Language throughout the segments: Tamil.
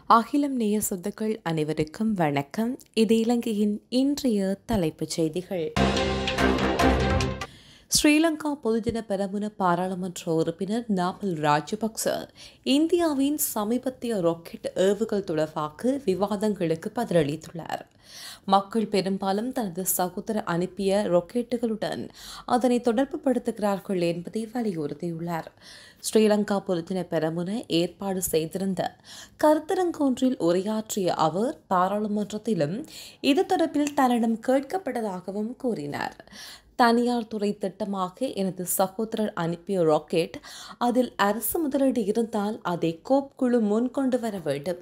அகிலம் நேய சொத்துக்கள் அனைவருக்கும் வணக்கம் இது இலங்கையின் இன்றைய தலைப்புச் செய்திகள் ஸ்ரீலங்கா பொதுஜன பெரமுன பாராளுமன்ற உறுப்பினர் நாமல் ராஜபக்ச இந்தியாவின் சமீபத்திய ராக்கெட் ஏவுகள் தொடர்பாக விவாதங்களுக்கு பதிலளித்துள்ளார் மக்கள் பெரும்பாலும் தனது சகோதரர் அனுப்பிய ராக்கெட்டுகளுடன் அதனை தொடர்புபடுத்துகிறார்கள் என்பதை வலியுறுத்தியுள்ளார் ஸ்ரீலங்கா பொதுஜன பெரமுன ஏற்பாடு செய்திருந்த கருத்தரங்கொன்றில் உரையாற்றிய அவர் பாராளுமன்றத்திலும் இது தொடர்பில் தன்னிடம் கேட்கப்பட்டதாகவும் கூறினார் தனியார் துறை திட்டமாக எனது சகோதரர் அனுப்பிய ராக்கெட் அதில் அரசு முதலீடு இருந்தால் அதை கோப் குழு முன் கொண்டு வர வேண்டும்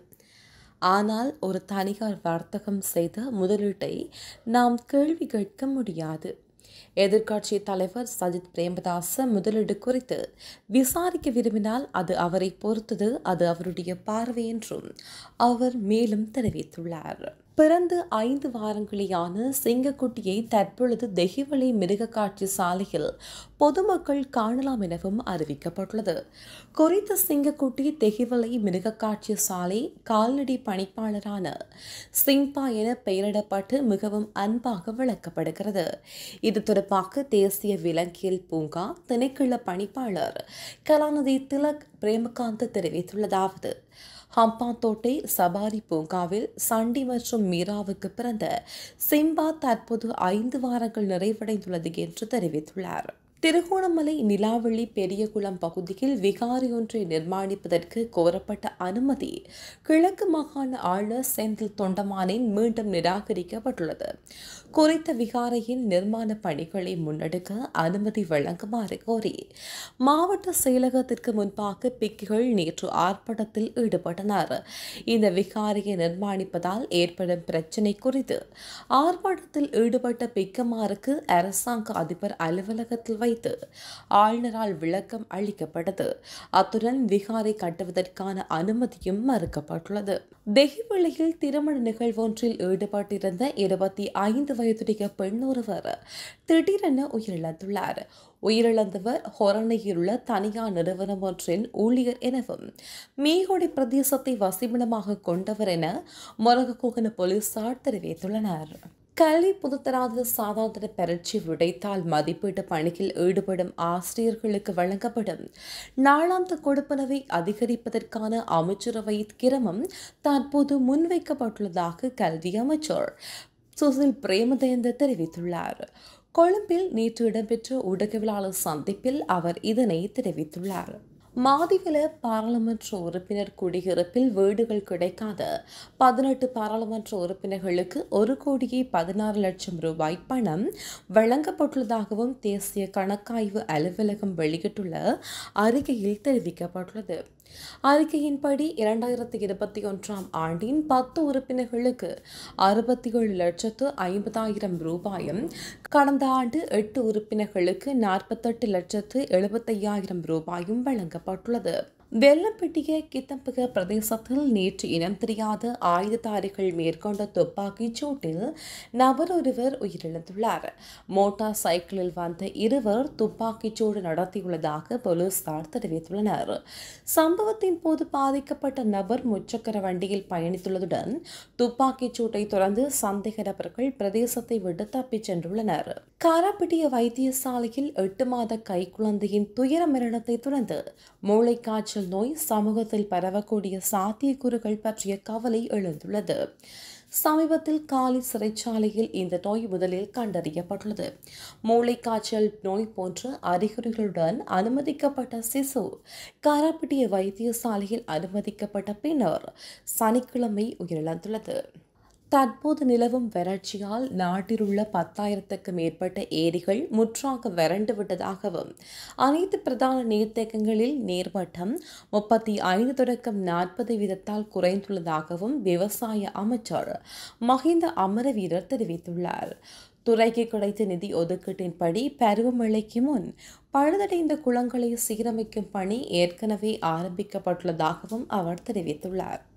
ஆனால் ஒரு தனியார் வர்த்தகம் செய்த முதலீட்டை நாம் கேள்வி கேட்க முடியாது எதிர்க்கட்சி தலைவர் சஜித் பிரேமதாச முதலீடு குறித்து விசாரிக்க விரும்பினால் அது அவரை பொறுத்தது அது அவருடைய பார்வை என்றும் அவர் மேலும் தெரிவித்துள்ளார் பிறந்து ஐந்து வாரங்களேயான சிங்கக்குட்டியை தற்பொழுது தெஹிவளை மிருக காட்சி சாலையில் பொதுமக்கள் காணலாம் எனவும் அறிவிக்கப்பட்டுள்ளது குறித்த சிங்கக்குட்டி தெஹிவளை மிருக காட்சி சாலை கால்நடை பணிப்பாளரான சிம்பா என பெயரிடப்பட்டு மிகவும் அன்பாக விளக்கப்படுகிறது இது தொடர்பாக தேசிய விலங்கியல் பூங்கா திணைக்கள பணிப்பாளர் கலாநிதி திலக் பிரேமகாந்த் தெரிவித்துள்ளதாவது ஹம்பாந்தோட்டை சபாரி பூங்காவில் சண்டி மற்றும் மீராவுக்கு பிறந்த சிம்பா தற்போது ஐந்து வாரங்கள் நிறைவடைந்துள்ளது என்று தெரிவித்துள்ளார் திருகோணமலை நிலாவெளி பெரியகுளம் பகுதியில் விகாரி ஒன்றை நிர்மாணிப்பதற்கு கோரப்பட்ட அனுமதி கிழக்கு மாகாண ஆளுநர் செந்தில் தொண்டமானின் மீண்டும் நிராகரிக்கப்பட்டுள்ளது குறித்த விகாரையின் நிர்மாண பணிகளை முன்னெடுக்க அனுமதி வழங்குமாறு கோரி மாவட்ட செயலகத்திற்கு முன்பாக பிக்குகள் நேற்று ஆர்ப்பாட்டத்தில் ஈடுபட்டனர் இந்த விகாரியை நிர்மாணிப்பதால் ஏற்படும் பிரச்சினை குறித்து ஆர்ப்பாட்டத்தில் ஈடுபட்ட பிக்கமாருக்கு அரசாங்க அதிபர் அலுவலகத்தில் வைத்து ஆளுநரால் விளக்கம் அளிக்கப்பட்டது அத்துடன் விகாரை கட்டுவதற்கான அனுமதியும் மறுக்கப்பட்டுள்ளது தெஹிவளியில் திருமண நிகழ்வொன்றில் ஈடுபட்டிருந்த இருபத்தி ஐந்து வயதுடைய பெண் ஒருவர் திடீரென உயிரிழந்துள்ளார் உயிரிழந்தவர் ஹொரணையில் உள்ள தனியார் நிறுவனம் ஒன்றின் ஊழியர் எனவும் மீகொடி பிரதேசத்தை வசிப்பிடமாக கொண்டவர் என மொரககோகன போலீசார் தெரிவித்துள்ளனர் கல்வி பொதுத்தராத சாதாரண பரீட்சை விடைத்தாள் மதிப்பீட்டு பணியில் ஈடுபடும் ஆசிரியர்களுக்கு வழங்கப்படும் நாளாந்த கொடுப்பனவை அதிகரிப்பதற்கான அமைச்சரவை கிரமம் தற்போது முன்வைக்கப்பட்டுள்ளதாக கல்வி அமைச்சர் சுசில் பிரேமதேந்த தெரிவித்துள்ளார் கொழும்பில் நேற்று இடம்பெற்ற ஊடகவியலாளர் சந்திப்பில் அவர் இதனை தெரிவித்துள்ளார் மாதிவில பாராளுமன்ற உறுப்பினர் குடியிருப்பில் வீடுகள் கிடைக்காத பதினெட்டு பாராளுமன்ற உறுப்பினர்களுக்கு ஒரு கோடியே பதினாறு லட்சம் ரூபாய் பணம் வழங்கப்பட்டுள்ளதாகவும் தேசிய கணக்காய்வு அலுவலகம் வெளியிட்டுள்ள அறிக்கையில் தெரிவிக்கப்பட்டுள்ளது அறிக்கையின்படி இரண்டாயிரத்தி இருபத்தி ஒன்றாம் ஆண்டின் பத்து உறுப்பினர்களுக்கு அறுபத்தி ஏழு லட்சத்து ஐம்பதாயிரம் ரூபாயும் கடந்த ஆண்டு எட்டு உறுப்பினர்களுக்கு நாற்பத்தெட்டு லட்சத்து எழுபத்தையாயிரம் ரூபாயும் வழங்கப்பட்டுள்ளது வெள்ளப்பட்டிய கித்தம்பக பிரதேசத்தில் நேற்று இனம் தெரியாத ஆயுததாரிகள் மேற்கொண்ட துப்பாக்கிச் சூட்டில் நபர் ஒருவர் உயிரிழந்துள்ளார் மோட்டார் சைக்கிளில் வந்த இருவர் துப்பாக்கிச் சூடு நடத்தியுள்ளதாக போலீசார் தெரிவித்துள்ளனர் சம்பவத்தின் போது பாதிக்கப்பட்ட நபர் முச்சக்கர வண்டியில் பயணித்துள்ளதுடன் துப்பாக்கிச் சூட்டை தொடர்ந்து சந்தேக நபர்கள் பிரதேசத்தை விட்டு தப்பிச் சென்றுள்ளனர் காராப்பிட்டிய வைத்தியசாலையில் எட்டு மாத கைக்குழந்தையின் துயர மரணத்தை தொடர்ந்து மூளைக்காய்ச்சல் காய்ச்சல் நோய் சமூகத்தில் பரவக்கூடிய சாத்தியக்கூறுகள் பற்றிய கவலை எழுந்துள்ளது சமீபத்தில் காலி சிறைச்சாலையில் இந்த நோய் முதலில் கண்டறியப்பட்டுள்ளது மூளைக்காய்ச்சல் நோய் போன்ற அறிகுறிகளுடன் அனுமதிக்கப்பட்ட சிசு காராப்பிட்டிய வைத்தியசாலையில் அனுமதிக்கப்பட்ட பின்னர் சனிக்கிழமை உயிரிழந்துள்ளது தற்போது நிலவும் வறட்சியால் நாட்டிலுள்ள பத்தாயிரத்துக்கு மேற்பட்ட ஏரிகள் முற்றாக வறண்டு விட்டதாகவும் அனைத்து பிரதான நீர்த்தேக்கங்களில் நீர்மட்டம் முப்பத்தி ஐந்து தொடக்கம் நாற்பது வீதத்தால் குறைந்துள்ளதாகவும் விவசாய அமைச்சர் மஹிந்த அமரவீரர் தெரிவித்துள்ளார் துறைக்கு கிடைத்த நிதி ஒதுக்கீட்டின்படி பருவமழைக்கு முன் பழுதடைந்த குளங்களை சீரமைக்கும் பணி ஏற்கனவே ஆரம்பிக்கப்பட்டுள்ளதாகவும் அவர் தெரிவித்துள்ளார்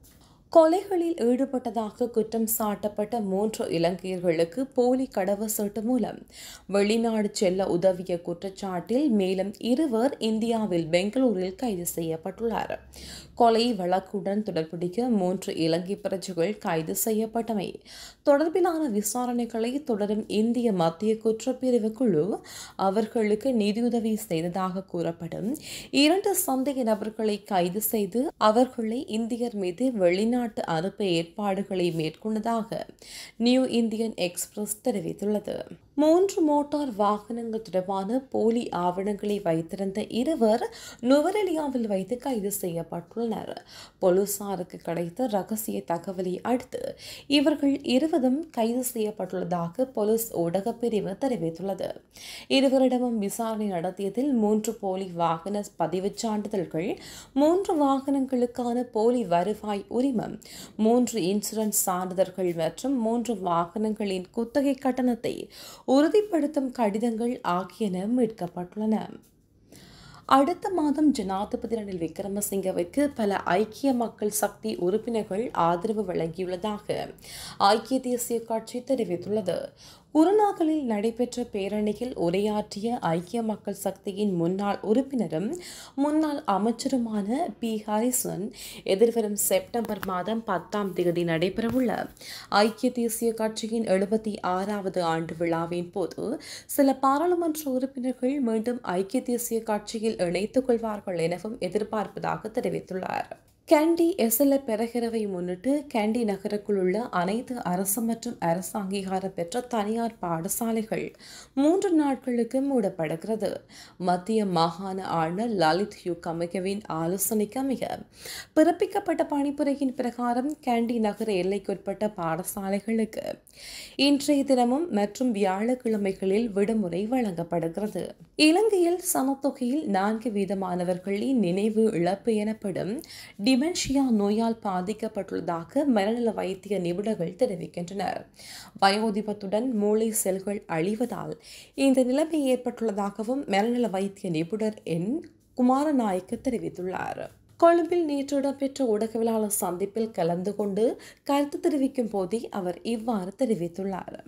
கொலைகளில் ஈடுபட்டதாக குற்றம் சாட்டப்பட்ட மூன்று இலங்கையர்களுக்கு போலி கடவுச்சீட்டு மூலம் வெளிநாடு செல்ல உதவிய குற்றச்சாட்டில் மேலும் இருவர் இந்தியாவில் பெங்களூரில் கைது செய்யப்பட்டுள்ளார் கொலை வழக்குடன் தொடர்புடைய மூன்று இலங்கை பிரஜைகள் கைது செய்யப்பட்டமை தொடர்பிலான விசாரணைகளை தொடரும் இந்திய மத்திய குற்றப்பிரிவு குழு அவர்களுக்கு நிதியுதவி செய்ததாக கூறப்படும் இரண்டு சந்தேக நபர்களை கைது செய்து அவர்களை இந்தியர் மீது வெளிநாட்டு அனுப்ப ஏற்பாடுகளை மேற்கொண்டதாக நியூ இந்தியன் எக்ஸ்பிரஸ் தெரிவித்துள்ளது மூன்று மோட்டார் வாகனங்கள் தொடர்பான போலி ஆவணங்களை வைத்திருந்த இருவர் நுவரெலியாவில் வைத்து கைது செய்யப்பட்டுள்ளனர் போலீசாருக்கு கிடைத்த ரகசிய தகவலை அடுத்து இவர்கள் இருவரும் கைது செய்யப்பட்டுள்ளதாக போலீஸ் ஊடகப் பிரிவு தெரிவித்துள்ளது இருவரிடமும் விசாரணை நடத்தியதில் மூன்று போலி வாகன பதிவுச் சான்றிதழ்கள் மூன்று வாகனங்களுக்கான போலி வருவாய் உரிமம் மூன்று இன்சூரன்ஸ் சான்றிதழ்கள் மற்றும் மூன்று வாகனங்களின் குத்தகை கட்டணத்தை உறுதிப்படுத்தும் கடிதங்கள் ஆகியன மீட்கப்பட்டுள்ளன அடுத்த மாதம் ஜனாதிபதி ரணில் விக்ரமசிங்கவிற்கு பல ஐக்கிய மக்கள் சக்தி உறுப்பினர்கள் ஆதரவு வழங்கியுள்ளதாக ஐக்கிய தேசிய கட்சி தெரிவித்துள்ளது குருநாகலில் நடைபெற்ற பேரணியில் உரையாற்றிய ஐக்கிய மக்கள் சக்தியின் முன்னாள் உறுப்பினரும் முன்னாள் அமைச்சருமான பி ஹரிசன் எதிர்வரும் செப்டம்பர் மாதம் பத்தாம் தேதி நடைபெறவுள்ள ஐக்கிய தேசிய கட்சியின் எழுபத்தி ஆறாவது ஆண்டு விழாவின் போது சில பாராளுமன்ற உறுப்பினர்கள் மீண்டும் ஐக்கிய தேசிய கட்சியில் இணைத்துக் கொள்வார்கள் எனவும் எதிர்பார்ப்பதாக தெரிவித்துள்ளார் கேண்டி எஸ்எல்ஏ பெறகிறவை முன்னிட்டு கேண்டி நகருக்குள் உள்ள அனைத்து அரசு மற்றும் அரசு அங்கீகாரம் பெற்ற தனியார் பாடசாலைகள் மூன்று நாட்களுக்கு மூடப்படுகிறது மத்திய மாகாண ஆளுநர் லலித் யூ கமிகவின் ஆலோசனைக்கு அமைய பிறப்பிக்கப்பட்ட பணிப்புரையின் பிரகாரம் கேண்டி நகர எல்லைக்குட்பட்ட பாடசாலைகளுக்கு இன்றைய தினமும் மற்றும் வியாழக்கிழமைகளில் விடுமுறை வழங்கப்படுகிறது இலங்கையில் சமத்தொகையில் நான்கு வீதமானவர்களின் நினைவு இழப்பு எனப்படும் டிமென்ஷியா நோயால் பாதிக்கப்பட்டுள்ளதாக மனநல வைத்திய நிபுணர்கள் தெரிவிக்கின்றனர் வயோதிபத்துடன் மூளை செல்கள் அழிவதால் இந்த நிலைமை ஏற்பட்டுள்ளதாகவும் மனநல வைத்திய நிபுணர் என் குமாரநாயக்க தெரிவித்துள்ளார் கொழும்பில் நேற்று இடம்பெற்ற ஊடகவியலாளர் சந்திப்பில் கலந்து கொண்டு கருத்து தெரிவிக்கும் போதே அவர் இவ்வாறு தெரிவித்துள்ளார்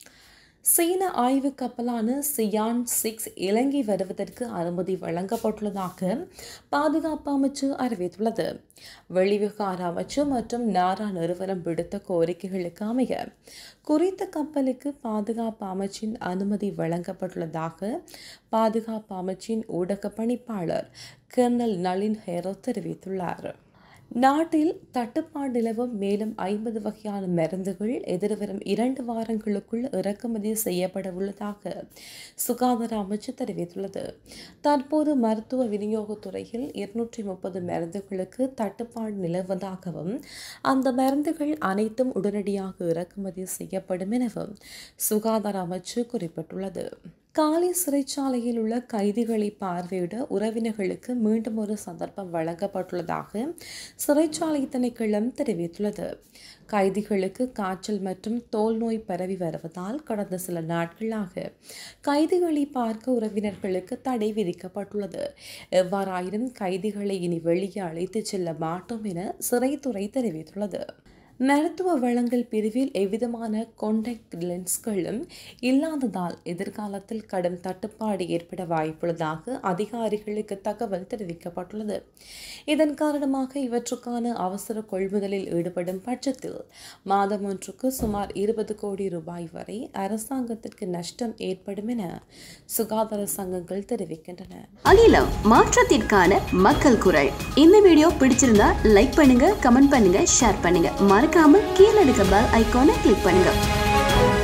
சீன ஆய்வு கப்பலான சியான் சிக்ஸ் இலங்கை வருவதற்கு அனுமதி வழங்கப்பட்டுள்ளதாக பாதுகாப்பு அமைச்சு அறிவித்துள்ளது வெளிவிவகார அமைச்சு மற்றும் நாரா நிறுவனம் விடுத்த கோரிக்கைகளுக்கு அமைய குறித்த கப்பலுக்கு பாதுகாப்பு அமைச்சின் அனுமதி வழங்கப்பட்டுள்ளதாக பாதுகாப்பு அமைச்சின் ஊடக பணிப்பாளர் கர்னல் நளின் ஹேரோ தெரிவித்துள்ளார் நாட்டில் தட்டுப்பாடு நிலவும் மேலும் ஐம்பது வகையான மருந்துகள் எதிர்வரும் இரண்டு வாரங்களுக்குள் இறக்குமதி செய்யப்பட உள்ளதாக சுகாதார அமைச்சு தெரிவித்துள்ளது தற்போது மருத்துவ விநியோகத் துறையில் இருநூற்றி முப்பது மருந்துகளுக்கு தட்டுப்பாடு நிலவுவதாகவும் அந்த மருந்துகள் அனைத்தும் உடனடியாக இறக்குமதி செய்யப்படும் எனவும் சுகாதார அமைச்சு குறிப்பிட்டுள்ளது காலி சிறைச்சாலையில் உள்ள கைதிகளை பார்வையிட உறவினர்களுக்கு மீண்டும் ஒரு சந்தர்ப்பம் வழங்கப்பட்டுள்ளதாக சிறைச்சாலை திணைக்களம் தெரிவித்துள்ளது கைதிகளுக்கு காய்ச்சல் மற்றும் தோல் நோய் பரவி வருவதால் கடந்த சில நாட்களாக கைதிகளை பார்க்க உறவினர்களுக்கு தடை விதிக்கப்பட்டுள்ளது எவ்வாறாயினும் கைதிகளை இனி வெளியே அழைத்துச் செல்ல மாட்டோம் என சிறைத்துறை தெரிவித்துள்ளது மருத்துவ வளங்கள் பிரிவில் எவ்விதமான கான்டாக்ட் லென்ஸ்களும் இல்லாததால் எதிர்காலத்தில் கடும் தட்டுப்பாடு ஏற்பட வாய்ப்புள்ளதாக அதிகாரிகளுக்கு தகவல் தெரிவிக்கப்பட்டுள்ளது இதன் காரணமாக இவற்றுக்கான அவசர கொள்முதலில் ஈடுபடும் பட்சத்தில் மாதம் ஒன்றுக்கு சுமார் இருபது கோடி ரூபாய் வரை அரசாங்கத்திற்கு நஷ்டம் ஏற்படும் என சுகாதார சங்கங்கள் தெரிவிக்கின்றன அகிலம் மாற்றத்திற்கான மக்கள் குரல் இந்த வீடியோ பிடிச்சிருந்தா லைக் பண்ணுங்க கமெண்ட் பண்ணுங்க ஷேர் பண்ணுங்க மறக்காம கீழே இருக்க பெல் ஐகானை கிளிக் பண்ணுங்க